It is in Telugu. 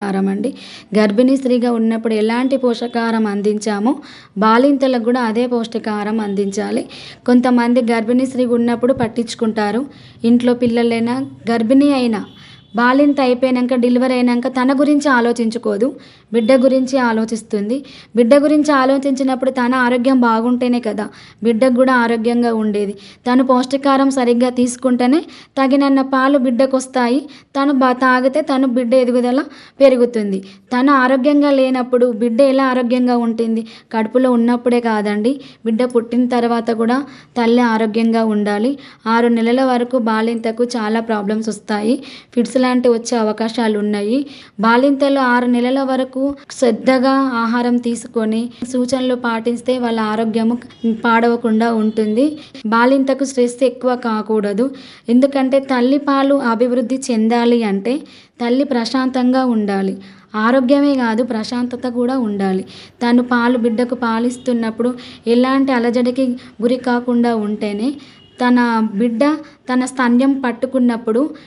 పోషకాహారం అండి గర్భిణీ స్త్రీగా ఉన్నప్పుడు ఎలాంటి పోషకాహారం అందించామో బాలింతలకు కూడా అదే పౌష్టికాహారం అందించాలి కొంతమంది గర్భిణీ స్త్రీగా ఉన్నప్పుడు పట్టించుకుంటారు ఇంట్లో పిల్లలైనా గర్భిణీ అయినా బాలింత అయిపోయాక డెలివరీ అయినాక తన గురించి ఆలోచించుకోదు బిడ్డ గురించి ఆలోచిస్తుంది బిడ్డ గురించి ఆలోచించినప్పుడు తన ఆరోగ్యం బాగుంటేనే కదా బిడ్డకు కూడా ఆరోగ్యంగా ఉండేది తను పౌష్టికాహారం సరిగ్గా తీసుకుంటేనే తగినన్న పాలు బిడ్డకు వస్తాయి తను బా తాగితే తను బిడ్డ ఎదుగుదల పెరుగుతుంది తను ఆరోగ్యంగా లేనప్పుడు బిడ్డ ఎలా ఆరోగ్యంగా ఉంటుంది కడుపులో ఉన్నప్పుడే కాదండి బిడ్డ పుట్టిన తర్వాత కూడా తల్లి ఆరోగ్యంగా ఉండాలి ఆరు నెలల వరకు బాలింతకు చాలా ప్రాబ్లమ్స్ వస్తాయి ఫిట్స్ లాంటివి వచ్చే అవకాశాలు ఉన్నాయి బాలింతలు ఆరు నెలల వరకు శ్రద్ధగా ఆహారం తీసుకొని సూచనలు పాటిస్తే వాళ్ళ ఆరోగ్యము పాడవకుండా ఉంటుంది బాలింతకు స్ట్రెస్ ఎక్కువ కాకూడదు ఎందుకంటే తల్లి పాలు అభివృద్ధి చెందాలి అంటే తల్లి ప్రశాంతంగా ఉండాలి ఆరోగ్యమే కాదు ప్రశాంతత కూడా ఉండాలి తను పాలు బిడ్డకు పాలిస్తున్నప్పుడు ఎలాంటి అలజడికి గురి కాకుండా ఉంటేనే తన బిడ్డ తన స్తన్యం పట్టుకున్నప్పుడు